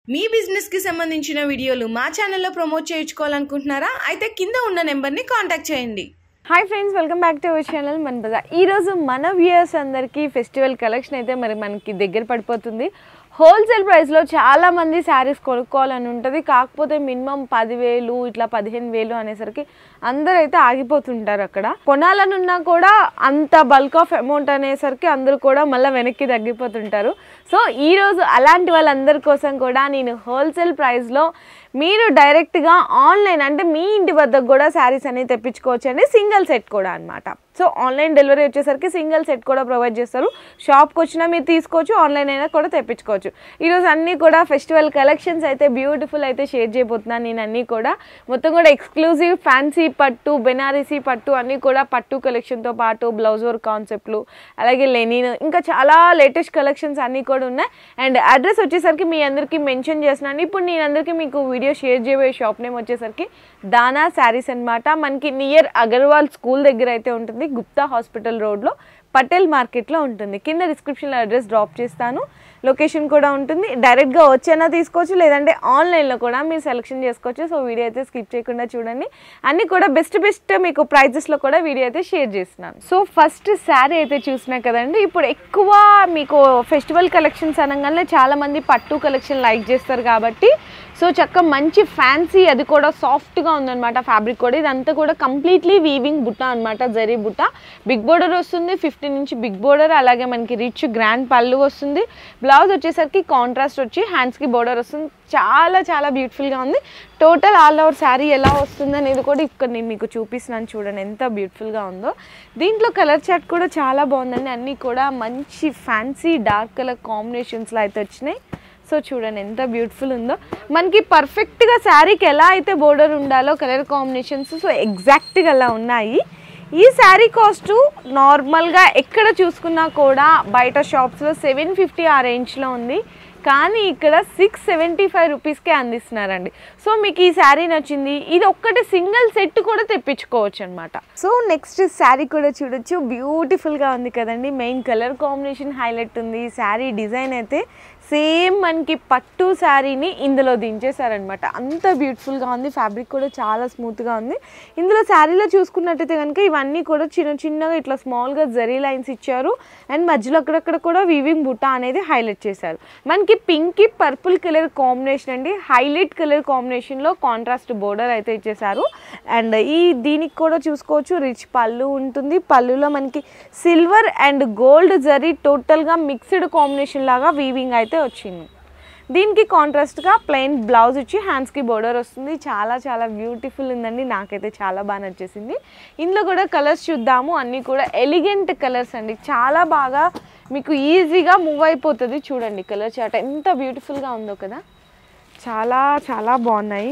మీ business కి సంబంధించిన వీడియోలు మా ఛానల్లో ప్రమోట్ చేయించుకోవాలనుకుంటున్నారా అయితే కింద ఉన్న నెంబర్ని కాంటాక్ట్ చేయండి hi friends welcome back to our channel మన బజార్ ఈరోజు మన వ్యూయర్స్ అందరికీ ఫెస్టివల్ కలెక్షన్ అయితే మరి మనకి దగ్గర పడిపోతుంది హోల్సేల్ ప్రైస్లో చాలా మంది శారీస్ కొనుక్కోవాలని ఉంటుంది కాకపోతే మినిమం పదివేలు ఇట్లా పదిహేను వేలు అనేసరికి అందరూ అయితే ఆగిపోతుంటారు అక్కడ కొనాలనున్నా కూడా అంత బల్క్ ఆఫ్ అమౌంట్ అనేసరికి అందరూ కూడా మళ్ళీ వెనక్కి తగ్గిపోతుంటారు సో ఈరోజు అలాంటి వాళ్ళందరి కోసం కూడా నేను హోల్సేల్ ప్రైస్లో మీరు డైరెక్ట్గా ఆన్లైన్ అంటే మీ ఇంటి వద్దకు కూడా శారీస్ అనేవి తెప్పించుకోవచ్చు అండి సింగిల్ సెట్ కూడా అనమాట సో ఆన్లైన్ డెలివరీ వచ్చేసరికి సింగిల్ సెట్ కూడా ప్రొవైడ్ చేస్తారు షాప్కి వచ్చినా మీరు తీసుకోవచ్చు ఆన్లైన్ అయినా కూడా తెప్పించుకోవచ్చు ఈరోజు అన్నీ కూడా ఫెస్టివల్ కలెక్షన్స్ అయితే బ్యూటిఫుల్ అయితే షేర్ చేయబోతున్నాను నేను అన్నీ కూడా మొత్తం కూడా ఎక్స్క్లూజివ్ ఫ్యాన్సీ పట్టు బెనారసీ పట్టు అన్నీ కూడా పట్టు కలెక్షన్తో పాటు బ్లౌజ్ వర్క్ కాన్సెప్ట్లు అలాగే లెనిన్ ఇంకా చాలా లేటెస్ట్ కలెక్షన్స్ అన్నీ కూడా ఉన్నాయి అండ్ అడ్రస్ వచ్చేసరికి మీ అందరికీ మెన్షన్ చేస్తున్నాను ఇప్పుడు నేను అందరికీ మీకు వీడియో షేర్ చేయబోయే షాప్ నేమ్ వచ్చేసరికి దానా శారీస్ అన్నమాట మనకి నియర్ అగర్వాల్ స్కూల్ దగ్గర అయితే ఉంటుంది గుప్తా హాస్పిటల్ రోడ్లో పటేల్ మార్కెట్లో ఉంటుంది కింద డిస్క్రిప్షన్లో అడ్రస్ డ్రాప్ చేస్తాను లొకేషన్ కూడా ఉంటుంది డైరెక్ట్గా వచ్చైనా తీసుకోవచ్చు లేదంటే ఆన్లైన్లో కూడా మీరు సెలెక్షన్ చేసుకోవచ్చు సో వీడియో అయితే స్కిప్ చేయకుండా చూడండి అన్నీ కూడా బెస్ట్ బెస్ట్ మీకు ప్రైజెస్లో కూడా వీడియో అయితే షేర్ చేస్తున్నాను సో ఫస్ట్ శారీ అయితే చూసినా కదండి ఇప్పుడు ఎక్కువ మీకు ఫెస్టివల్ కలెక్షన్స్ అనగానే చాలామంది పట్టు కలెక్షన్ లైక్ చేస్తారు కాబట్టి సో చక్క మంచి ఫ్యాన్సీ అది కూడా సాఫ్ట్గా ఉందన్నమాట ఫ్యాబ్రిక్ కూడా ఇదంతా కూడా కంప్లీట్లీ వీవింగ్ బుట్ట అనమాట జరీ బుట్ట బిగ్ బోర్డర్ వస్తుంది ఫిఫ్టీన్ ఇంచ్ బిగ్ బోర్డర్ అలాగే మనకి రిచ్ గ్రాండ్ పళ్ళు వస్తుంది బ్లౌజ్ వచ్చేసరికి కాంట్రాస్ట్ వచ్చి హ్యాండ్స్కి బోర్డర్ వస్తుంది చాలా చాలా బ్యూటిఫుల్గా ఉంది టోటల్ ఆల్ ఓవర్ శారీ ఎలా వస్తుంది అనేది కూడా ఇక్కడ నేను మీకు చూపిస్తున్నాను చూడండి ఎంత బ్యూటిఫుల్గా ఉందో దీంట్లో కలర్ చార్ట్ కూడా చాలా బాగుందండి అన్నీ కూడా మంచి ఫ్యాన్సీ డార్క్ కలర్ కాంబినేషన్స్లో అయితే వచ్చినాయి సో చూడండి ఎంత బ్యూటిఫుల్ ఉందో మనకి పర్ఫెక్ట్గా శారీకి ఎలా అయితే బోర్డర్ ఉండాలో కలర్ కాంబినేషన్స్ సో ఎగ్జాక్ట్గా అలా ఉన్నాయి ఈ శారీ కాస్ట్ నార్మల్గా ఎక్కడ చూసుకున్నా కూడా బయట షాప్స్లో సెవెన్ ఫిఫ్టీ ఆ రేంజ్లో ఉంది కానీ ఇక్కడ సిక్స్ సెవెంటీ ఫైవ్ రూపీస్కే అందిస్తున్నారండి సో మీకు ఈ శారీ నచ్చింది ఇది ఒక్కటి సింగిల్ సెట్ కూడా తెప్పించుకోవచ్చు అనమాట సో నెక్స్ట్ శారీ కూడా చూడొచ్చు బ్యూటిఫుల్గా ఉంది కదండి మెయిన్ కలర్ కాంబినేషన్ హైలైట్ ఉంది శారీ డిజైన్ అయితే సేమ్ మనకి పట్టు శారీని ఇందులో దించేశారనమాట అంత బ్యూటిఫుల్గా ఉంది ఫ్యాబ్రిక్ కూడా చాలా స్మూత్గా ఉంది ఇందులో శారీలో చూసుకున్నట్టయితే కనుక ఇవన్నీ కూడా చిన్న చిన్నగా ఇట్లా స్మాల్గా జరీ లైన్స్ ఇచ్చారు అండ్ మధ్యలో అక్కడక్కడ కూడా వీవింగ్ బుట్ట అనేది హైలైట్ చేశారు మనకి పింక్కి పర్పుల్ కలర్ కాంబినేషన్ అండి హైలైట్ కలర్ కాంబినేషన్లో కాంట్రాస్ట్ బోర్డర్ అయితే ఇచ్చేసారు అండ్ ఈ దీనికి కూడా చూసుకోవచ్చు రిచ్ పళ్ళు ఉంటుంది పళ్ళులో మనకి సిల్వర్ అండ్ గోల్డ్ జరీ టోటల్గా మిక్స్డ్ కాంబినేషన్ లాగా వీవింగ్ అయితే వచ్చింది దీనికి కాంట్రాస్ట్గా ప్లెయిన్ బ్లౌజ్ వచ్చి హ్యాండ్స్కి బోర్డర్ వస్తుంది చాలా చాలా బ్యూటిఫుల్ ఉందండి నాకైతే చాలా బాగా నచ్చేసింది ఇందులో కూడా కలర్స్ చూద్దాము అన్నీ కూడా ఎలిగెంట్ కలర్స్ అండి చాలా బాగా మీకు ఈజీగా మూవ్ అయిపోతుంది చూడండి కలర్ చాట్ ఎంత బ్యూటిఫుల్గా ఉందో కదా చాలా చాలా బాగున్నాయి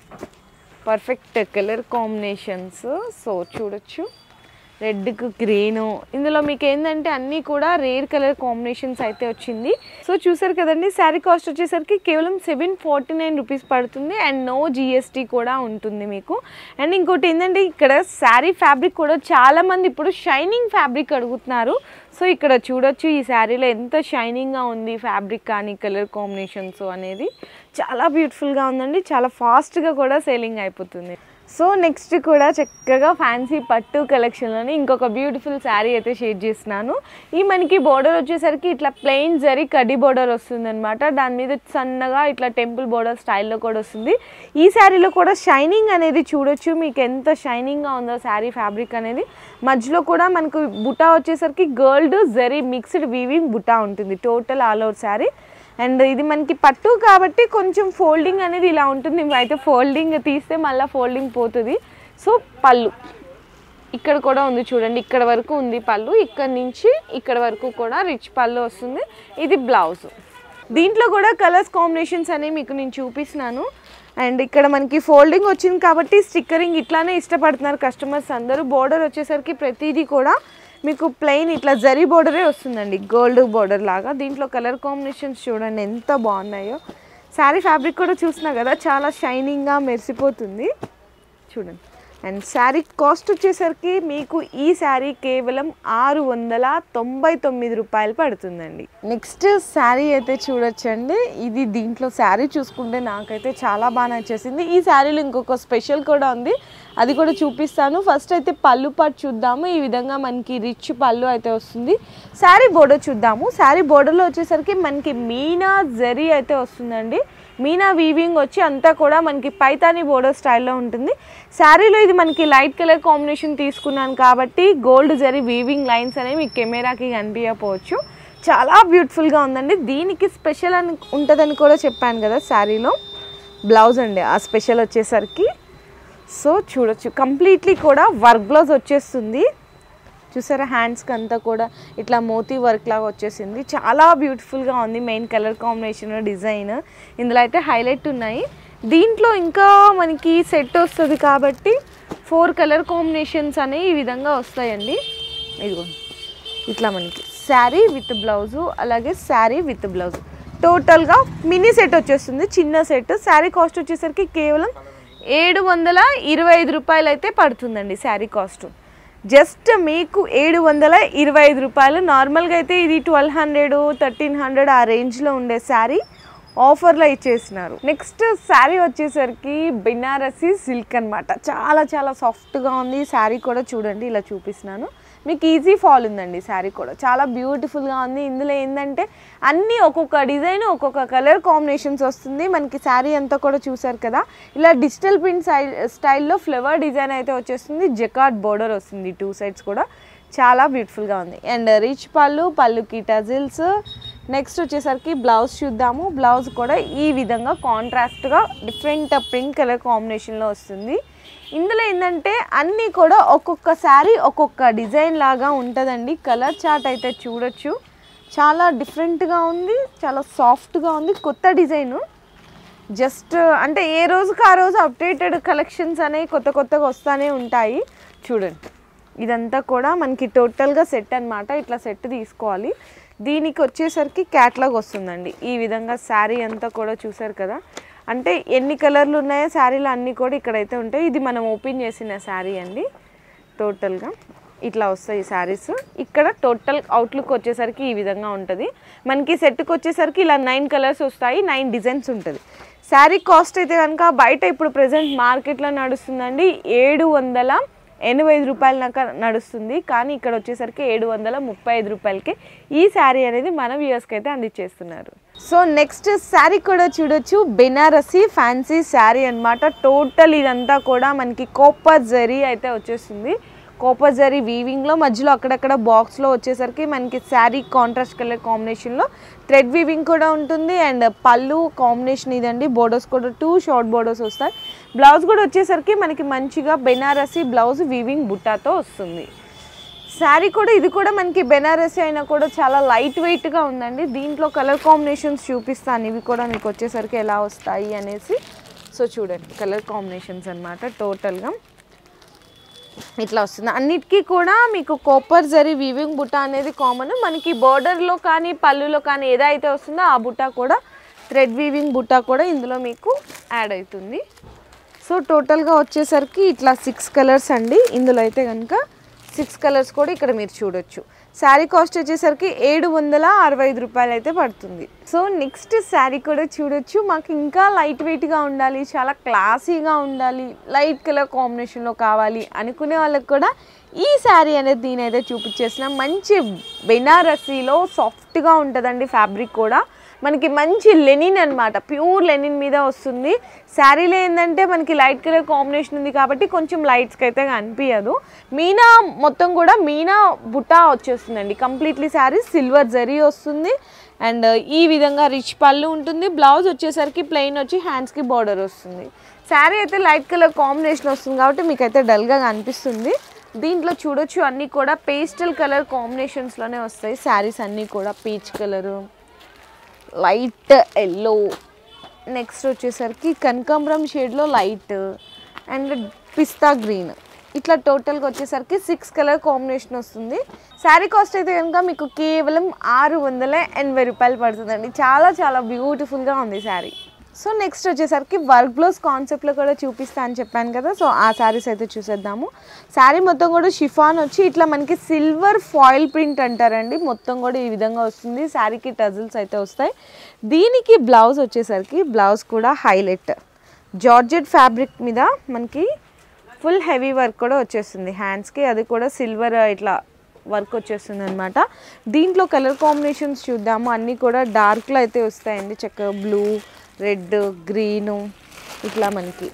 పర్ఫెక్ట్ కలర్ కాంబినేషన్స్ సో చూడొచ్చు రెడ్కు గ్రీను ఇందులో మీకు ఏంటంటే అన్నీ కూడా రేర్ కలర్ కాంబినేషన్స్ అయితే వచ్చింది సో చూసారు కదండి శారీ కాస్ట్ వచ్చేసరికి కేవలం సెవెన్ ఫార్టీ నైన్ రూపీస్ పడుతుంది అండ్ నో జిఎస్టీ కూడా ఉంటుంది మీకు అండ్ ఇంకోటి ఏంటంటే ఇక్కడ శారీ ఫ్యాబ్రిక్ కూడా చాలామంది ఇప్పుడు షైనింగ్ ఫ్యాబ్రిక్ అడుగుతున్నారు సో ఇక్కడ చూడొచ్చు ఈ శారీలో ఎంత షైనింగ్గా ఉంది ఫ్యాబ్రిక్ కానీ కలర్ కాంబినేషన్స్ అనేది చాలా బ్యూటిఫుల్గా ఉందండి చాలా ఫాస్ట్గా కూడా సేలింగ్ అయిపోతుంది సో నెక్స్ట్ కూడా చక్కగా ఫ్యాన్సీ పట్టు కలెక్షన్లోని ఇంకొక బ్యూటిఫుల్ శారీ అయితే షేర్ చేస్తున్నాను ఈ మనకి బోర్డర్ వచ్చేసరికి ఇట్లా ప్లెయిన్ జరీ కడ్డీ బోర్డర్ వస్తుంది అనమాట దాని మీద సన్నగా ఇట్లా టెంపుల్ బోర్డర్ స్టైల్లో కూడా వస్తుంది ఈ శారీలో కూడా షైనింగ్ అనేది చూడొచ్చు మీకు ఎంత షైనింగ్గా ఉందో శారీ ఫ్యాబ్రిక్ అనేది మధ్యలో కూడా మనకు బుటా వచ్చేసరికి గోల్డ్ జరీ మిక్స్డ్ వీవింగ్ బుటా ఉంటుంది total all over sari and ఇది మనకి పట్టు కాబట్టి కొంచెం ఫోల్డింగ్ అనేది ఇలా ఉంటుంది అయితే ఫోల్డింగ్ తీస్తే మళ్ళీ ఫోల్డింగ్ పోతుంది సో పళ్ళు ఇక్కడ కూడా ఉంది చూడండి ఇక్కడ వరకు ఉంది పళ్ళు ఇక్కడ నుంచి ఇక్కడ వరకు కూడా రిచ్ పళ్ళు వస్తుంది ఇది బ్లౌజ్ దీంట్లో కూడా కలర్స్ కాంబినేషన్స్ అనేవి మీకు నేను చూపిస్తున్నాను అండ్ ఇక్కడ మనకి ఫోల్డింగ్ వచ్చింది కాబట్టి స్టిక్కరింగ్ ఇట్లానే ఇష్టపడుతున్నారు కస్టమర్స్ అందరూ బోర్డర్ వచ్చేసరికి ప్రతిదీ కూడా మీకు ప్లెయిన్ ఇట్లా జరీ బోర్డరే వస్తుందండి గోల్డ్ బోర్డర్ లాగా దీంట్లో కలర్ కాంబినేషన్స్ చూడండి ఎంత బాగున్నాయో శారీ ఫ్యాబ్రిక్ కూడా చూసినా కదా చాలా షైనింగ్గా మెరిసిపోతుంది చూడండి అండ్ శారీ కాస్ట్ వచ్చేసరికి మీకు ఈ శారీ కేవలం ఆరు వందల తొంభై తొమ్మిది రూపాయలు పడుతుందండి నెక్స్ట్ శారీ అయితే చూడొచ్చండి ఇది దీంట్లో శారీ చూసుకుంటే నాకైతే చాలా బాగా నచ్చేసింది ఈ శారీలో ఇంకొక స్పెషల్ కూడా ఉంది అది కూడా చూపిస్తాను ఫస్ట్ అయితే పళ్ళు పాటు చూద్దాము ఈ విధంగా మనకి రిచ్ పళ్ళు అయితే వస్తుంది శారీ బోర్డర్ చూద్దాము శారీ బోర్డర్లో వచ్చేసరికి మనకి మీనా జరీ అయితే వస్తుందండి మీనా వీవింగ్ వచ్చి అంతా కూడా మనకి పైతాని బోర్డర్ స్టైల్లో ఉంటుంది శారీలో ఇది మనకి లైట్ కలర్ కాంబినేషన్ తీసుకున్నాను కాబట్టి గోల్డ్ జరీ వీవింగ్ లైన్స్ అనేవి మీకు కెమెరాకి కనిపించకపోవచ్చు చాలా బ్యూటిఫుల్గా ఉందండి దీనికి స్పెషల్ అని ఉంటుందని కూడా చెప్పాను కదా శారీలో బ్లౌజ్ అండి ఆ స్పెషల్ వచ్చేసరికి సో చూడొచ్చు కంప్లీట్లీ కూడా వర్క్ బ్లౌజ్ వచ్చేస్తుంది చూసారా హ్యాండ్స్కి అంతా కూడా ఇట్లా మోతీ వర్క్ లాగా వచ్చేసింది చాలా బ్యూటిఫుల్గా ఉంది మెయిన్ కలర్ కాంబినేషన్ డిజైన్ ఇందులో అయితే హైలైట్ ఉన్నాయి దీంట్లో ఇంకా మనకి సెట్ వస్తుంది కాబట్టి ఫోర్ కలర్ కాంబినేషన్స్ అనేవి ఈ విధంగా వస్తాయండి ఇదిగో ఇట్లా మనకి శారీ విత్ బ్లౌజు అలాగే శారీ విత్ బ్లౌజ్ టోటల్గా మినీ సెట్ వచ్చేస్తుంది చిన్న సెట్ శారీ కాస్ట్ వచ్చేసరికి కేవలం ఏడు వందల ఇరవై ఐదు రూపాయలు అయితే పడుతుందండి శారీ కాస్ట్ జస్ట్ మీకు ఏడు వందల ఇరవై ఐదు రూపాయలు నార్మల్గా అయితే ఇది ట్వెల్వ్ హండ్రెడ్ థర్టీన్ హండ్రెడ్ ఆ రేంజ్లో ఉండే శారీ ఆఫర్లో ఇచ్చేసినారు నెక్స్ట్ శారీ వచ్చేసరికి బెనారసి సిల్క్ అన్నమాట చాలా చాలా సాఫ్ట్గా ఉంది శారీ కూడా చూడండి ఇలా చూపిస్తున్నాను మీకు ఈజీ ఫాల్ ఉందండి శారీ కూడా చాలా బ్యూటిఫుల్గా ఉంది ఇందులో ఏంటంటే అన్నీ ఒక్కొక్క డిజైన్ ఒక్కొక్క కలర్ కాంబినేషన్స్ వస్తుంది మనకి శారీ అంతా కూడా చూసారు కదా ఇలా డిజిటల్ ప్రింట్ స్టైల్ స్టైల్లో ఫ్లవర్ డిజైన్ అయితే వచ్చేస్తుంది జకార్డ్ బోర్డర్ వస్తుంది టూ సైడ్స్ కూడా చాలా బ్యూటిఫుల్గా ఉంది అండ్ రిచ్ పళ్ళు పళ్ళుకి టజిల్స్ నెక్స్ట్ వచ్చేసరికి బ్లౌజ్ చూద్దాము బ్లౌజ్ కూడా ఈ విధంగా కాంట్రాస్ట్గా డిఫరెంట్ పింక్ కలర్ కాంబినేషన్లో వస్తుంది ఇందులో ఏంటంటే అన్నీ కూడా ఒక్కొక్క శారీ ఒక్కొక్క డిజైన్ లాగా ఉంటుందండి కలర్ చార్ట్ అయితే చూడొచ్చు చాలా డిఫరెంట్గా ఉంది చాలా సాఫ్ట్గా ఉంది కొత్త డిజైను జస్ట్ అంటే ఏ రోజుకి ఆ రోజు అప్డేటెడ్ కలెక్షన్స్ అనేవి కొత్త కొత్తగా వస్తూనే ఉంటాయి చూడండి ఇదంతా కూడా మనకి టోటల్గా సెట్ అన్నమాట ఇట్లా సెట్ తీసుకోవాలి దీనికి వచ్చేసరికి క్యాట్లాగ్ వస్తుందండి ఈ విధంగా శారీ అంతా కూడా చూసారు కదా అంటే ఎన్ని కలర్లు ఉన్నాయో శారీలు అన్నీ కూడా ఇక్కడైతే ఉంటాయి ఇది మనం ఓపెన్ చేసిన శారీ అండి టోటల్గా ఇట్లా వస్తాయి శారీస్ ఇక్కడ టోటల్ అవుట్లుక్ వచ్చేసరికి ఈ విధంగా ఉంటుంది మనకి సెట్కి వచ్చేసరికి ఇలా నైన్ కలర్స్ వస్తాయి నైన్ డిజైన్స్ ఉంటుంది శారీ కాస్ట్ అయితే కనుక బయట ఇప్పుడు ప్రజెంట్ మార్కెట్లో నడుస్తుందండి ఏడు వందల ఎనభై ఐదు రూపాయల దాకా నడుస్తుంది కానీ ఇక్కడ వచ్చేసరికి ఏడు వందల ముప్పై ఐదు రూపాయలకి ఈ శారీ అనేది మన వ్యూయర్స్కి అయితే అందించేస్తున్నారు సో నెక్స్ట్ శారీ కూడా చూడొచ్చు బెనారసి ఫ్యాన్సీ శారీ అన్నమాట టోటల్ ఇదంతా కూడా మనకి కోపర్ జరీ అయితే వచ్చేస్తుంది కోపర్ జరీ వీవింగ్లో మధ్యలో అక్కడక్కడ బాక్స్లో వచ్చేసరికి మనకి శారీ కాంట్రాస్ట్ కలర్ కాంబినేషన్లో థ్రెడ్ వీవింగ్ కూడా ఉంటుంది అండ్ పళ్ళు కాంబినేషన్ ఇదండి బోర్డర్స్ కూడా టూ షార్ట్ బోర్డర్స్ వస్తాయి బ్లౌజ్ కూడా వచ్చేసరికి మనకి మంచిగా బెనారసి బ్లౌజ్ వీవింగ్ బుట్టాతో వస్తుంది శారీ కూడా ఇది కూడా మనకి బెనారసి అయినా కూడా చాలా లైట్ వెయిట్గా ఉందండి దీంట్లో కలర్ కాంబినేషన్స్ చూపిస్తాను ఇవి కూడా మీకు వచ్చేసరికి ఎలా వస్తాయి అనేసి సో చూడండి కలర్ కాంబినేషన్స్ అనమాట టోటల్గా ఇట్లా వస్తుంది అన్నిటికీ కూడా మీకు కోపర్ జరీ వీవింగ్ బుట్ట అనేది కామన్ మనకి బోర్డర్లో కానీ పళ్ళులో కానీ ఏదైతే వస్తుందో ఆ బుట్ట కూడా థ్రెడ్ వీవింగ్ బుట్ట కూడా ఇందులో మీకు యాడ్ అవుతుంది సో టోటల్గా వచ్చేసరికి ఇట్లా సిక్స్ కలర్స్ అండి ఇందులో అయితే కనుక సిక్స్ కలర్స్ కూడా ఇక్కడ మీరు చూడొచ్చు శారీ కాస్ట్ వచ్చేసరికి ఏడు వందల అరవై ఐదు రూపాయలు అయితే పడుతుంది సో నెక్స్ట్ శారీ కూడా చూడొచ్చు మాకు ఇంకా లైట్ వెయిట్గా ఉండాలి చాలా క్లాసీగా ఉండాలి లైట్ కలర్ కాంబినేషన్లో కావాలి అనుకునే వాళ్ళకి కూడా ఈ శారీ అనేది నేనైతే చూపించేసిన మంచి బెనారసీలో సాఫ్ట్గా ఉంటుందండి ఫ్యాబ్రిక్ కూడా మనకి మంచి లెనిన్ అన్నమాట ప్యూర్ లెనిన్ మీద వస్తుంది శారీలో ఏంటంటే మనకి లైట్ కలర్ కాంబినేషన్ ఉంది కాబట్టి కొంచెం లైట్స్కి అయితే అనిపించదు మీనా మొత్తం కూడా మీనా బుటా వచ్చేస్తుందండి కంప్లీట్లీ శారీ సిల్వర్ జరీ వస్తుంది అండ్ ఈ విధంగా రిచ్ పళ్ళు ఉంటుంది బ్లౌజ్ వచ్చేసరికి ప్లెయిన్ వచ్చి హ్యాండ్స్కి బార్డర్ వస్తుంది శారీ అయితే లైట్ కలర్ కాంబినేషన్ వస్తుంది కాబట్టి మీకు అయితే డల్గా అనిపిస్తుంది దీంట్లో చూడొచ్చు అన్నీ కూడా పేస్టల్ కలర్ కాంబినేషన్స్లోనే వస్తాయి శారీస్ అన్నీ కూడా peach colour light yellow next వచ్చేసరికి కనకాంబరం షేడ్లో లైట్ అండ్ పిస్తా గ్రీన్ ఇట్లా టోటల్గా వచ్చేసరికి సిక్స్ కలర్ కాంబినేషన్ వస్తుంది శారీ కాస్ట్ అయితే కనుక మీకు కేవలం ఆరు వందల ఎనభై రూపాయలు పడుతుందండి చాలా చాలా బ్యూటిఫుల్గా ఉంది శారీ సో నెక్స్ట్ వచ్చేసరికి వర్క్ బ్లౌజ్ కాన్సెప్ట్లో కూడా చూపిస్తా అని చెప్పాను కదా సో ఆ శారీస్ అయితే చూసేద్దాము శారీ మొత్తం కూడా షిఫాన్ వచ్చి ఇట్లా మనకి సిల్వర్ ఫాయిల్ ప్రింట్ అంటారండి మొత్తం కూడా ఈ విధంగా వస్తుంది శారీకి టజిల్స్ అయితే వస్తాయి దీనికి బ్లౌజ్ వచ్చేసరికి బ్లౌజ్ కూడా హైలైట్ జార్జెట్ ఫ్యాబ్రిక్ మీద మనకి ఫుల్ హెవీ వర్క్ కూడా వచ్చేస్తుంది హ్యాండ్స్కి అది కూడా సిల్వర్ ఇట్లా వర్క్ వచ్చేస్తుంది అనమాట దీంట్లో కలర్ కాంబినేషన్స్ చూద్దాము అన్నీ కూడా డార్క్లో అయితే వస్తాయండి చక్కగా బ్లూ రెడ్ గ్రీను ఇట్లా మనకి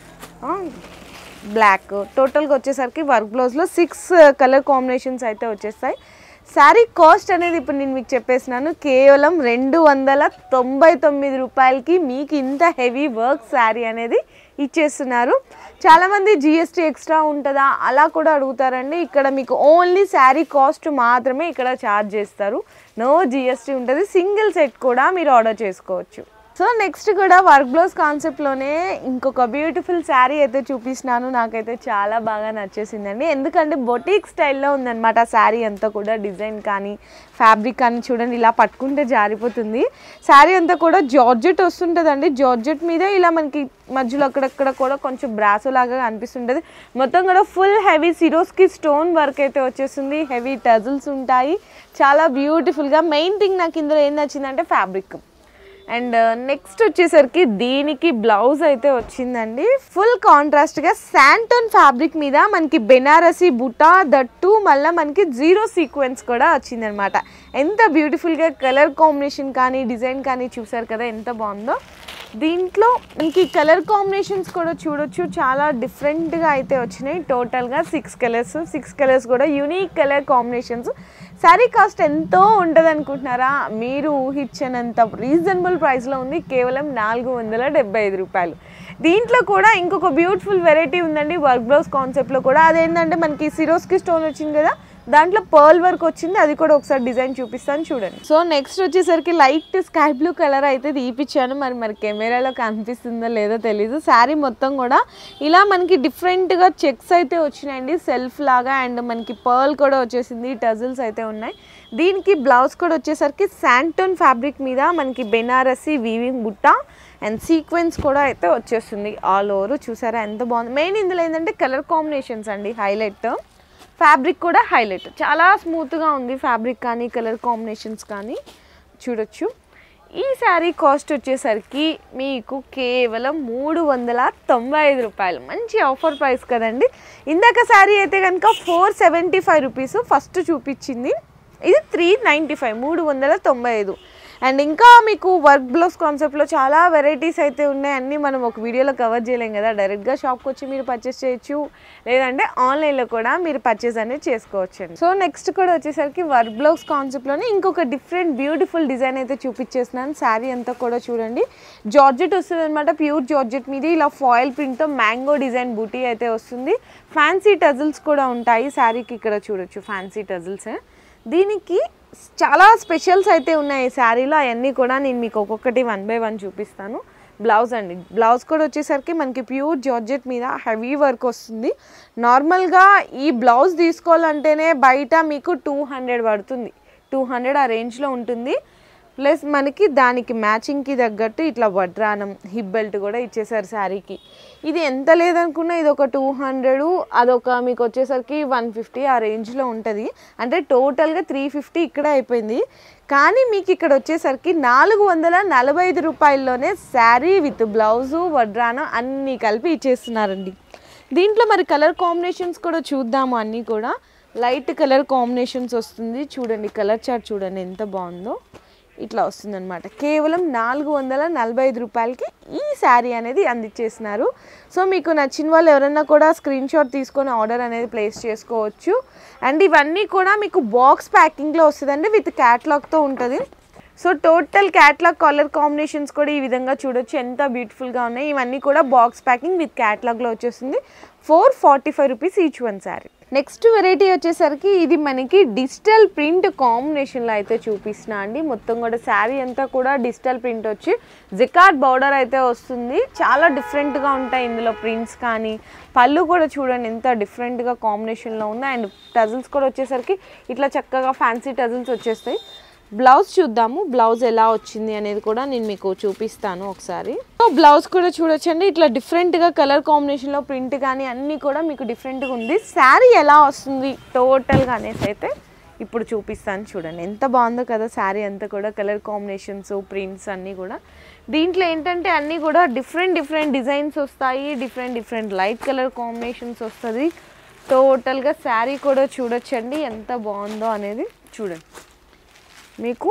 బ్లాక్ టోటల్గా వచ్చేసరికి వర్క్ బ్లౌజ్లో సిక్స్ కలర్ కాంబినేషన్స్ అయితే వచ్చేస్తాయి శారీ కాస్ట్ అనేది ఇప్పుడు నేను మీకు చెప్పేసినాను కేవలం రెండు వందల తొంభై తొమ్మిది రూపాయలకి మీకు ఇంత హెవీ వర్క్ శారీ అనేది ఇచ్చేస్తున్నారు చాలామంది జిఎస్టీ ఎక్స్ట్రా ఉంటుందా అలా కూడా అడుగుతారండి ఇక్కడ మీకు ఓన్లీ శారీ కాస్ట్ మాత్రమే ఇక్కడ ఛార్జ్ చేస్తారు నో జిఎస్టీ ఉంటుంది సింగిల్ సెట్ కూడా మీరు ఆర్డర్ చేసుకోవచ్చు సో నెక్స్ట్ కూడా వర్క్ బ్లౌజ్ కాన్సెప్ట్లోనే ఇంకొక బ్యూటిఫుల్ శారీ అయితే చూపిస్తున్నాను నాకైతే చాలా బాగా నచ్చేసిందండి ఎందుకంటే బొటిక్ స్టైల్లో ఉందన్నమాట శారీ అంతా కూడా డిజైన్ కానీ ఫ్యాబ్రిక్ కానీ చూడండి ఇలా పట్టుకుంటే జారిపోతుంది శారీ అంతా కూడా జార్జెట్ వస్తుంటుందండి జార్జెట్ మీద ఇలా మనకి మధ్యలో అక్కడక్కడ కూడా కొంచెం బ్రాసో లాగా అనిపిస్తుంటుంది మొత్తం కూడా full heavy Swarovski stone work అయితే వచ్చేస్తుంది హెవీ టజిల్స్ ఉంటాయి చాలా బ్యూటిఫుల్గా మెయిన్ థింగ్ నాకు ఇందులో ఏం నచ్చిందంటే ఫ్యాబ్రిక్ అండ్ నెక్స్ట్ వచ్చేసరికి దీనికి బ్లౌజ్ అయితే వచ్చిందండి ఫుల్ కాంట్రాస్ట్గా శాంటోన్ ఫ్యాబ్రిక్ మీద మనకి బెనారసి బుటా దట్టు మళ్ళీ మనకి జీరో సీక్వెన్స్ కూడా వచ్చిందనమాట ఎంత బ్యూటిఫుల్గా కలర్ కాంబినేషన్ కానీ డిజైన్ కానీ చూసారు కదా ఎంత బాగుందో దీంట్లో మనకి కలర్ కాంబినేషన్స్ కూడా చూడొచ్చు చాలా డిఫరెంట్గా అయితే వచ్చినాయి టోటల్గా సిక్స్ కలర్స్ సిక్స్ కలర్స్ కూడా unique colour combinations sari cost ఎంతో ఉంటుంది అనుకుంటున్నారా మీరు ఊహించినంత రీజనబుల్ ప్రైస్లో ఉంది కేవలం నాలుగు వందల డెబ్బై ఐదు రూపాయలు దీంట్లో కూడా ఇంకొక బ్యూటిఫుల్ వెరైటీ ఉందండి వర్క్ బ్లౌజ్ కాన్సెప్ట్లో కూడా అదేంటంటే మనకి సిరోస్కి స్టోన్ వచ్చింది కదా దాంట్లో పర్ల్ వర్క్ వచ్చింది అది కూడా ఒకసారి డిజైన్ చూపిస్తాను చూడండి సో నెక్స్ట్ వచ్చేసరికి లైట్ స్కై బ్లూ కలర్ అయితే తీపిచ్చాను మరి మరి కెమెరాలో కనిపిస్తుందో లేదో తెలీదు శారీ మొత్తం కూడా ఇలా మనకి డిఫరెంట్గా చెక్స్ అయితే వచ్చినాయండి సెల్ఫ్ లాగా అండ్ మనకి పర్ల్ కూడా వచ్చేసింది టజిల్స్ అయితే ఉన్నాయి దీనికి బ్లౌజ్ కూడా వచ్చేసరికి శాంటోన్ ఫ్యాబ్రిక్ మీద మనకి బెనారసి వీవింగ్ బుట్ట అండ్ సీక్వెన్స్ కూడా అయితే వచ్చేస్తుంది ఆల్ ఓవర్ చూసారా ఎంత బాగుంది మెయిన్ ఇందులో ఏంటంటే కలర్ కాంబినేషన్స్ అండి హైలైట్ ఫ్యాబ్రిక్ కూడా హైలైట్ చాలా స్మూత్గా ఉంది ఫ్యాబ్రిక్ కానీ కలర్ కాంబినేషన్స్ కానీ చూడొచ్చు ఈ శారీ కాస్ట్ వచ్చేసరికి మీకు కేవలం మూడు వందల తొంభై ఐదు రూపాయలు మంచి ఆఫర్ ప్రైస్ కదండి ఇందాక శారీ అయితే కనుక four seventy five rupees first చూపించింది ఇది త్రీ నైంటీ ఫైవ్ మూడు వందల తొంభై ఐదు అండ్ ఇంకా మీకు వర్క్ బ్లౌజ్ కాన్సెప్ట్లో చాలా వెరైటీస్ అయితే ఉన్నాయి అన్నీ మనం ఒక వీడియోలో కవర్ చేయలేం కదా డైరెక్ట్గా షాప్కి వచ్చి మీరు పర్చేస్ చేయొచ్చు లేదంటే ఆన్లైన్లో కూడా మీరు పర్చేస్ అనేది చేసుకోవచ్చు అండి సో నెక్స్ట్ కూడా వచ్చేసరికి వర్క్ బ్లౌజ్ కాన్సెప్ట్లోనే ఇంకొక డిఫరెంట్ బ్యూటిఫుల్ డిజైన్ అయితే చూపించేస్తున్నాను శారీ అంతా కూడా చూడండి జార్జెట్ వస్తుంది అనమాట ప్యూర్ జార్జెట్ మీద ఇలా ఫాయిల్ ప్రింట్తో మ్యాంగో డిజైన్ బూటీ అయితే వస్తుంది ఫ్యాన్సీ టజిల్స్ కూడా ఉంటాయి శారీకి ఇక్కడ చూడొచ్చు ఫ్యాన్సీ టజిల్స్ దీనికి చాలా స్పెషల్స్ అయితే ఉన్నాయి ఈ శారీలో అవన్నీ కూడా నేను మీకు ఒక్కొక్కటి వన్ బై వన్ చూపిస్తాను బ్లౌజ్ అండి బ్లౌజ్ కూడా వచ్చేసరికి మనకి ప్యూర్ జార్జెట్ మీద హెవీ వర్క్ వస్తుంది నార్మల్గా ఈ బ్లౌజ్ తీసుకోవాలంటేనే బయట మీకు టూ హండ్రెడ్ పడుతుంది టూ హండ్రెడ్ ఆ రేంజ్లో ఉంటుంది ప్లస్ మనకి దానికి మ్యాచింగ్కి తగ్గట్టు ఇట్లా వడ్రానం హిప్ బెల్ట్ కూడా ఇచ్చేసారు శారీకి ఇది ఎంత లేదనుకున్నా ఇది ఒక టూ హండ్రెడ్ అదొక మీకు వచ్చేసరికి వన్ ఫిఫ్టీ ఆ రేంజ్లో ఉంటుంది అంటే టోటల్గా త్రీ ఫిఫ్టీ ఇక్కడే అయిపోయింది కానీ మీకు ఇక్కడ వచ్చేసరికి నాలుగు వందల నలభై ఐదు రూపాయల్లోనే శారీ విత్ బ్లౌజు వడ్రానం అన్నీ కలిపి ఇచ్చేస్తున్నారండి దీంట్లో మరి కలర్ కాంబినేషన్స్ కూడా చూద్దాము అన్నీ కూడా లైట్ కలర్ కాంబినేషన్స్ వస్తుంది చూడండి కలర్ చార్ట్ చూడండి ఎంత బాగుందో ఇట్లా వస్తుందన్నమాట కేవలం నాలుగు వందల నలభై ఐదు రూపాయలకి ఈ శారీ అనేది అందించేసినారు సో మీకు నచ్చిన వాళ్ళు ఎవరైనా కూడా స్క్రీన్ షాట్ తీసుకొని ఆర్డర్ అనేది ప్లేస్ చేసుకోవచ్చు అండ్ ఇవన్నీ కూడా మీకు బాక్స్ ప్యాకింగ్లో వస్తుందండి విత్ క్యాట్లాగ్తో ఉంటుంది so total catalogue colour combinations కూడా ఈ విధంగా చూడొచ్చు ఎంత బ్యూటిఫుల్గా ఉన్నాయి ఇవన్నీ కూడా బాక్స్ ప్యాకింగ్ విత్ క్యాట్లాగ్లో వచ్చేస్తుంది four forty five rupees each one sari next variety వచ్చేసరికి ఇది మనకి డిజిటల్ ప్రింట్ కాంబినేషన్లో అయితే చూపిస్తున్నా అండి మొత్తం కూడా శారీ అంతా కూడా డిజిటల్ ప్రింట్ వచ్చి జికార్డ్ బార్డర్ అయితే వస్తుంది చాలా డిఫరెంట్గా ఉంటాయి ఇందులో ప్రింట్స్ కానీ పళ్ళు కూడా చూడండి ఎంత డిఫరెంట్గా కాంబినేషన్లో ఉంది అండ్ టజిల్స్ కూడా వచ్చేసరికి ఇట్లా చక్కగా ఫ్యాన్సీ టజిల్స్ వచ్చేస్తాయి బ్లౌజ్ చూద్దాము బ్లౌజ్ ఎలా వచ్చింది అనేది కూడా నేను మీకు చూపిస్తాను ఒకసారి సో బ్లౌజ్ కూడా చూడొచ్చండి ఇట్లా డిఫరెంట్గా కలర్ కాంబినేషన్లో ప్రింట్ కానీ అన్నీ కూడా మీకు డిఫరెంట్గా ఉంది శారీ ఎలా వస్తుంది టోటల్గా అనేసి అయితే ఇప్పుడు చూపిస్తాను చూడండి ఎంత బాగుందో కదా శారీ అంతా కూడా కలర్ కాంబినేషన్స్ ప్రింట్స్ అన్నీ కూడా దీంట్లో ఏంటంటే అన్నీ కూడా డిఫరెంట్ డిఫరెంట్ డిజైన్స్ వస్తాయి different different light colour combinations వస్తుంది టోటల్గా శారీ కూడా చూడొచ్చండి ఎంత బాగుందో అనేది చూడండి మీకు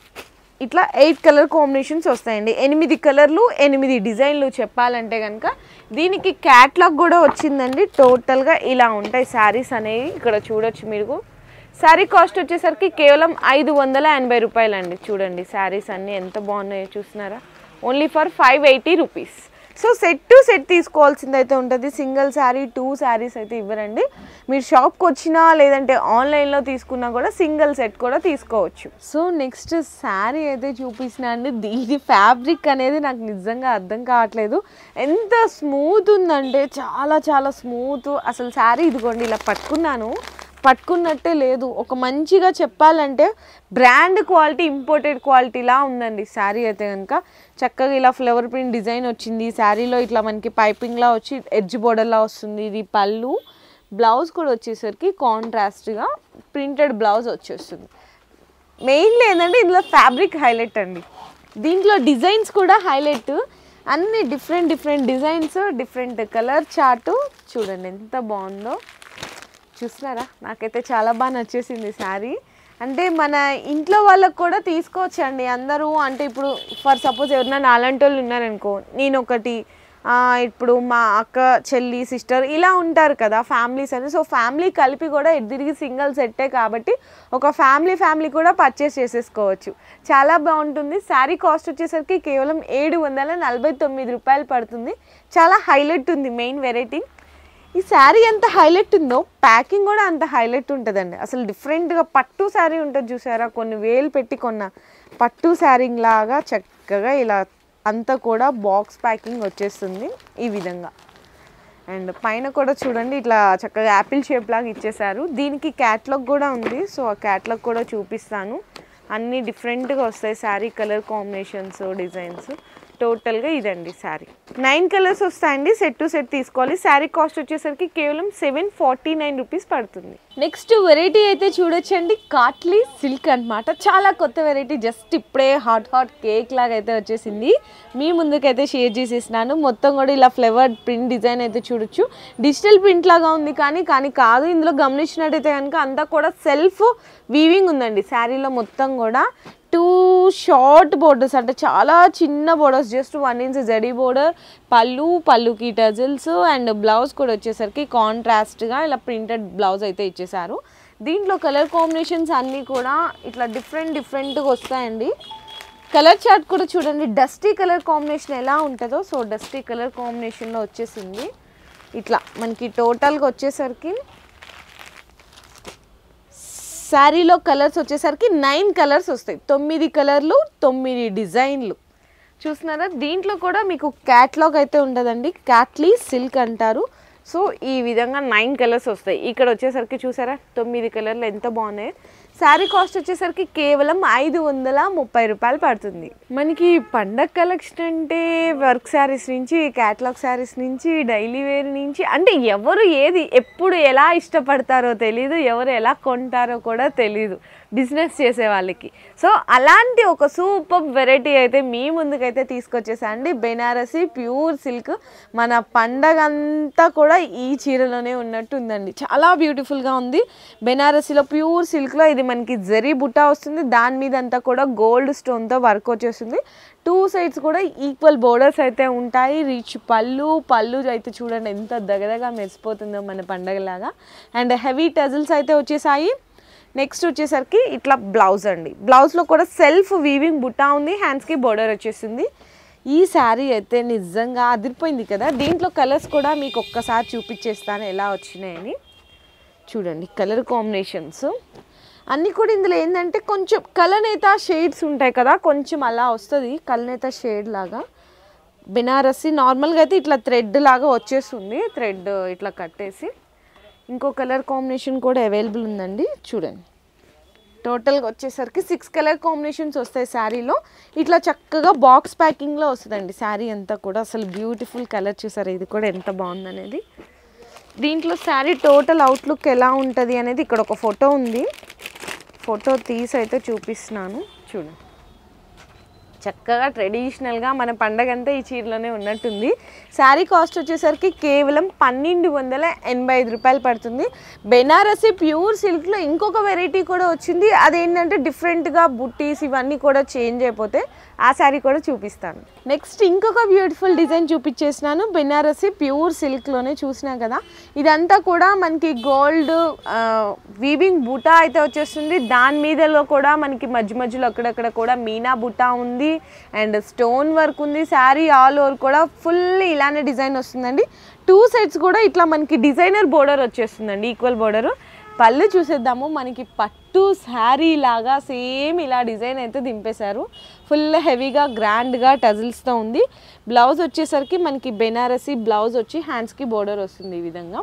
ఇట్లా ఎయిట్ కలర్ కాంబినేషన్స్ వస్తాయండి ఎనిమిది కలర్లు ఎనిమిది డిజైన్లు చెప్పాలంటే కనుక దీనికి క్యాట్లాగ్ కూడా వచ్చిందండి టోటల్గా ఇలా ఉంటాయి శారీస్ అనేవి ఇక్కడ చూడొచ్చు మీరు శారీ కాస్ట్ వచ్చేసరికి కేవలం ఐదు వందల ఎనభై రూపాయలండి చూడండి శారీస్ అన్నీ ఎంత బాగున్నాయో చూస్తున్నారా only for five eighty rupees so set to set తీసుకోవాల్సింది అయితే ఉంటుంది సింగిల్ శారీ టూ శారీస్ అయితే ఇవ్వరండి మీరు షాప్కి వచ్చినా లేదంటే ఆన్లైన్లో తీసుకున్నా కూడా సింగిల్ సెట్ కూడా తీసుకోవచ్చు సో నెక్స్ట్ శారీ అయితే చూపించిన అండి దీని ఫ్యాబ్రిక్ అనేది నాకు నిజంగా అర్థం కావట్లేదు ఎంత స్మూత్ ఉందంటే చాలా చాలా స్మూత్ అసలు శారీ ఇదిగోండి ఇలా పట్టుకున్నాను పట్టుకున్నట్టే లేదు ఒక మంచిగా చెప్పాలంటే బ్రాండ్ క్వాలిటీ ఇంపోర్టెడ్ క్వాలిటీలా ఉందండి శారీ అయితే కనుక చక్కగా ఇలా ఫ్లవర్ ప్రింట్ డిజైన్ వచ్చింది శారీలో ఇట్లా మనకి పైపింగ్లా వచ్చి ఎడ్జ్ బోర్డర్లా వస్తుంది ఇది పళ్ళు బ్లౌజ్ కూడా వచ్చేసరికి కాంట్రాస్ట్గా ప్రింటెడ్ బ్లౌజ్ వచ్చేస్తుంది మెయిన్లీ ఏంటంటే ఇందులో ఫ్యాబ్రిక్ హైలైట్ అండి దీంట్లో డిజైన్స్ కూడా హైలైట్ అన్ని different different designs different colour chart చూడండి ఎంత బాగుందో చూస్తున్నారా నాకైతే చాలా బాగా నచ్చేసింది శారీ అంటే మన ఇంట్లో వాళ్ళకు కూడా తీసుకోవచ్చండి అందరూ అంటే ఇప్పుడు ఫర్ సపోజ్ ఎవరైనా నాలాంటి వాళ్ళు ఉన్నారనుకో నేను ఒకటి ఆ, ఇప్పుడు మా అక్క చెల్లి సిస్టర్ ఇలా ఉంటారు కదా ఫ్యామిలీస్ అని సో ఫ్యామిలీ కలిపి కూడా ఎదిరిగి సింగిల్ సెట్టే కాబట్టి ఒక ఫ్యామిలీ ఫ్యామిలీ కూడా పర్చేస్ చేసేసుకోవచ్చు చాలా బాగుంటుంది శారీ కాస్ట్ వచ్చేసరికి కేవలం ఏడు వందల నలభై తొమ్మిది రూపాయలు పడుతుంది చాలా హైలైట్ ఉంది మెయిన్ వెరైటీ ఈ శారీ ఎంత హైలైట్ ఉందో ప్యాకింగ్ కూడా అంత హైలైట్ ఉంటుందండి అసలు డిఫరెంట్గా పట్టు శారీ ఉంటుంది చూసారా కొన్ని వేలు పెట్టి కొన్న పట్టు శారీ లాగా చక్కగా ఇలా అంతా కూడా బాక్స్ ప్యాకింగ్ వచ్చేస్తుంది ఈ విధంగా అండ్ పైన కూడా చూడండి ఇట్లా చక్కగా యాపిల్ షేప్ లాగా ఇచ్చేసారు దీనికి క్యాట్లాగ్ కూడా ఉంది సో ఆ క్యాట్లాగ్ కూడా చూపిస్తాను అన్నీ డిఫరెంట్గా వస్తాయి శారీ కలర్ కాంబినేషన్స్ డిజైన్స్ టోటల్గా ఇదండి శారీ నైన్ కలర్స్ వస్తాయండి సెట్ టు సెట్ తీసుకోవాలి శారీ కాస్ట్ వచ్చేసరికి కేవలం సెవెన్ ఫార్టీ నైన్ రూపీస్ పడుతుంది నెక్స్ట్ వెరైటీ అయితే చూడొచ్చండి కాట్లీ సిల్క్ అన్నమాట చాలా కొత్త వెరైటీ జస్ట్ ఇప్పుడే హాట్ హాట్ కేక్ లాగా అయితే వచ్చేసింది మీ ముందుకైతే షేర్ చేసేసినాను మొత్తం కూడా ఇలా ఫ్లేవర్ ప్రింట్ డిజైన్ అయితే చూడొచ్చు డిజిటల్ ప్రింట్ లాగా ఉంది కానీ కానీ కాదు ఇందులో గమనించినట్టయితే కనుక అంతా కూడా సెల్ఫ్ వీవింగ్ ఉందండి శారీలో మొత్తం కూడా టూ షార్ట్ బోర్డర్స్ అంటే చాలా చిన్న బోర్డర్స్ జస్ట్ వన్ ఇంచ్ జడి బోర్డర్ పళ్ళు పళ్ళుకి టజిల్స్ అండ్ బ్లౌజ్ కూడా వచ్చేసరికి కాంట్రాస్ట్గా ఇలా ప్రింటెడ్ బ్లౌజ్ అయితే ఇచ్చేసారు దీంట్లో కలర్ కాంబినేషన్స్ అన్నీ కూడా ఇట్లా డిఫరెంట్ డిఫరెంట్గా వస్తాయండి కలర్ చార్ట్ కూడా చూడండి డస్టీ కలర్ కాంబినేషన్ ఎలా ఉంటుందో సో డస్టీ కలర్ కాంబినేషన్లో వచ్చేసింది ఇట్లా మనకి టోటల్గా వచ్చేసరికి శారీలో కలర్స్ వచ్చేసరికి నైన్ కలర్స్ వస్తాయి తొమ్మిది కలర్లు తొమ్మిది డిజైన్లు చూస్తున్నారా దీంట్లో కూడా మీకు క్యాట్లాగ్ అయితే ఉండదండి క్యాట్లీ సిల్క్ అంటారు సో ఈ విధంగా నైన్ కలర్స్ వస్తాయి ఇక్కడ వచ్చేసరికి చూసారా తొమ్మిది కలర్లు ఎంత బాగున్నాయి శారీ కాస్ట్ వచ్చేసరికి కేవలం ఐదు వందల ముప్పై రూపాయలు పడుతుంది మనకి పండగ కలెక్షన్ అంటే వర్క్ శారీస్ నుంచి క్యాటలాగ్ శారీస్ నుంచి డైలీ వేర్ నుంచి అంటే ఎవరు ఏది ఎప్పుడు ఎలా ఇష్టపడతారో తెలీదు ఎవరు ఎలా కొంటారో కూడా తెలీదు బిజినెస్ చేసే వాళ్ళకి సో అలాంటి ఒక సూపర్ వెరైటీ అయితే మీ ముందుకైతే తీసుకొచ్చేసా అండి బెనారసి ప్యూర్ సిల్క్ మన పండగ అంతా కూడా ఈ చీరలోనే ఉన్నట్టు ఉందండి చాలా బ్యూటిఫుల్గా ఉంది బెనారసిలో ప్యూర్ సిల్క్లో ఇది మనకి జరీ బుట్ట వస్తుంది దాని మీద అంతా కూడా గోల్డ్ స్టోన్తో వర్క్ వచ్చేస్తుంది టూ సైడ్స్ కూడా ఈక్వల్ బోర్డర్స్ అయితే ఉంటాయి రిచ్ పళ్ళు పళ్ళు అయితే చూడండి ఎంత దగదగా మెరిసిపోతుందో మన పండగలాగా అండ్ హెవీ టజిల్స్ అయితే వచ్చేసాయి నెక్స్ట్ వచ్చేసరికి ఇట్లా బ్లౌజ్ అండి బ్లౌజ్లో కూడా సెల్ఫ్ వీవింగ్ బుట్టా ఉంది హ్యాండ్స్కి బోర్డర్ వచ్చేసింది ఈ శారీ అయితే నిజంగా అదిరిపోయింది కదా దీంట్లో కలర్స్ కూడా మీకు ఒక్కసారి చూపించేస్తాను ఎలా వచ్చినాయని చూడండి కలర్ కాంబినేషన్స్ అన్నీ కూడా ఇందులో ఏంటంటే కొంచెం కలనేత షేడ్స్ ఉంటాయి కదా కొంచెం అలా వస్తుంది కలనేత షేడ్ లాగా బెనారసి నార్మల్గా అయితే ఇట్లా థ్రెడ్ లాగా వచ్చేస్తుంది థ్రెడ్ ఇట్లా కట్టేసి ఇంకో కలర్ కాంబినేషన్ కూడా అవైలబుల్ ఉందండి చూడండి టోటల్గా వచ్చేసరికి సిక్స్ కలర్ కాంబినేషన్స్ వస్తాయి శారీలో ఇట్లా చక్కగా బాక్స్ ప్యాకింగ్లో వస్తుందండి శారీ అంతా కూడా అసలు బ్యూటిఫుల్ కలర్ చూసారు ఇది కూడా ఎంత బాగుందనేది దీంట్లో శారీ టోటల్ అవుట్లుక్ ఎలా ఉంటుంది అనేది ఇక్కడ ఒక ఫోటో ఉంది ఫోటో తీసి అయితే చూపిస్తున్నాను చూడండి చక్కగా ట్రెడిషనల్గా మన పండగ అంతా ఈ చీరలోనే ఉన్నట్టుంది శారీ కాస్ట్ వచ్చేసరికి కేవలం పన్నెండు వందల ఎనభై ఐదు రూపాయలు పడుతుంది బెనారసి ప్యూర్ సిల్క్లో ఇంకొక వెరైటీ కూడా వచ్చింది అదేంటంటే డిఫరెంట్గా బుట్టీస్ ఇవన్నీ కూడా చేంజ్ అయిపోతే ఆ శారీ కూడా చూపిస్తాను నెక్స్ట్ ఇంకొక బ్యూటిఫుల్ డిజైన్ చూపించేసినాను బెనారసి ప్యూర్ సిల్క్లోనే చూసినా కదా ఇదంతా కూడా మనకి గోల్డ్ వీవింగ్ బుటా అయితే వచ్చేస్తుంది దాని మీదలో కూడా మనకి మధ్య మధ్యలో అక్కడక్కడ కూడా మీనా బుటా ఉంది అండ్ స్టోన్ వర్క్ ఉంది శారీ ఆల్ ఓవర్ కూడా ఫుల్ ఇలానే డిజైన్ వస్తుందండి టూ సైడ్స్ కూడా ఇట్లా మనకి డిజైనర్ బోర్డర్ వచ్చేస్తుందండి ఈక్వల్ బోర్డర్ పళ్ళు చూసేద్దాము మనకి పట్టు శారీ లాగా సేమ్ ఇలా డిజైన్ అయితే దింపేశారు ఫుల్ హెవీగా గ్రాండ్గా టజిల్స్తో ఉంది బ్లౌజ్ వచ్చేసరికి మనకి బెనారసి బ్లౌజ్ వచ్చి హ్యాండ్స్కి బోర్డర్ వస్తుంది ఈ విధంగా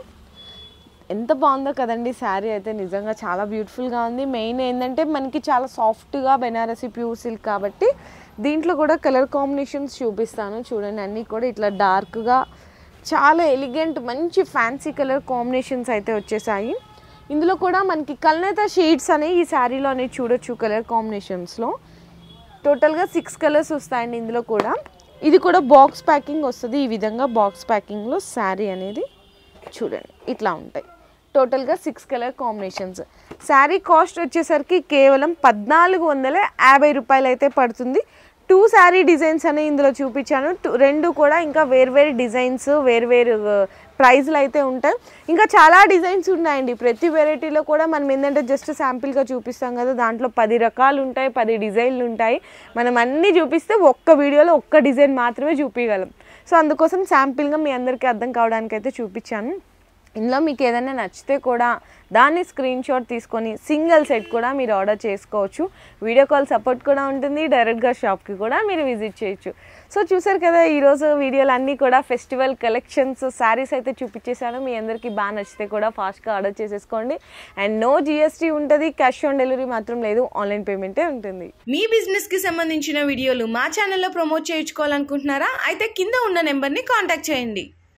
ఎంత బాగుందో కదండి శారీ అయితే నిజంగా చాలా బ్యూటిఫుల్గా ఉంది మెయిన్ ఏంటంటే మనకి చాలా సాఫ్ట్గా బెనారసి ప్యూర్ సిల్క్ కాబట్టి దీంట్లో కూడా కలర్ కాంబినేషన్స్ చూపిస్తాను చూడండి అన్నీ కూడా ఇట్లా డార్క్గా చాలా ఎలిగెంట్ మంచి ఫ్యాన్సీ కలర్ కాంబినేషన్స్ అయితే వచ్చేసాయి ఇందులో కూడా మనకి కల్నేత షేడ్స్ అనేవి ఈ శారీలో అనేవి చూడొచ్చు కలర్ కాంబినేషన్స్లో టోటల్గా సిక్స్ కలర్స్ వస్తాయండి ఇందులో కూడా ఇది కూడా బాక్స్ ప్యాకింగ్ వస్తుంది ఈ విధంగా బాక్స్ ప్యాకింగ్లో శారీ అనేది చూడండి ఇట్లా ఉంటాయి టోటల్గా six colour combinations sari cost వచ్చేసరికి కేవలం పద్నాలుగు వందల యాభై రూపాయలు అయితే పడుతుంది టూ శారీ డిజైన్స్ అని ఇందులో చూపించాను టూ- రెండు కూడా ఇంకా వేర్వేరు డిజైన్స్ వేర్వేరు ప్రైజ్లు అయితే ఉంటాయి ఇంకా చాలా డిజైన్స్ ఉన్నాయండి ప్రతి వెరైటీలో కూడా మనం ఏంటంటే జస్ట్ శాంపిల్గా చూపిస్తాం కదా దాంట్లో పది రకాలు ఉంటాయి పది డిజైన్లు ఉంటాయి మనం అన్నీ చూపిస్తే ఒక్క వీడియోలో ఒక్క డిజైన్ మాత్రమే చూపించగలం సో అందుకోసం శాంపిల్గా మీ అందరికీ అర్థం కావడానికి అయితే చూపించాను ఇందులో మీకు ఏదైనా నచ్చితే కూడా దాన్ని స్క్రీన్ షాట్ తీసుకొని సింగిల్ సెట్ కూడా మీరు ఆర్డర్ చేసుకోవచ్చు వీడియో కాల్ సపోర్ట్ కూడా ఉంటుంది డైరెక్ట్గా షాప్కి కూడా మీరు విజిట్ చేయొచ్చు సో చూసారు కదా ఈరోజు వీడియోలు అన్నీ కూడా ఫెస్టివల్ కలెక్షన్స్ శారీస్ అయితే చూపించేశాను మీ అందరికీ బాగా నచ్చితే కూడా ఫాస్ట్గా ఆర్డర్ చేసేసుకోండి అండ్ నో జిఎస్టీ ఉంటుంది క్యాష్ ఆన్ డెలివరీ మాత్రం లేదు ఆన్లైన్ పేమెంటే ఉంటుంది మీ బిజినెస్ కి సంబంధించిన వీడియోలు మా ఛానల్లో ప్రమోట్ చేయించుకోవాలనుకుంటున్నారా అయితే కింద ఉన్న నెంబర్ని కాంటాక్ట్ చేయండి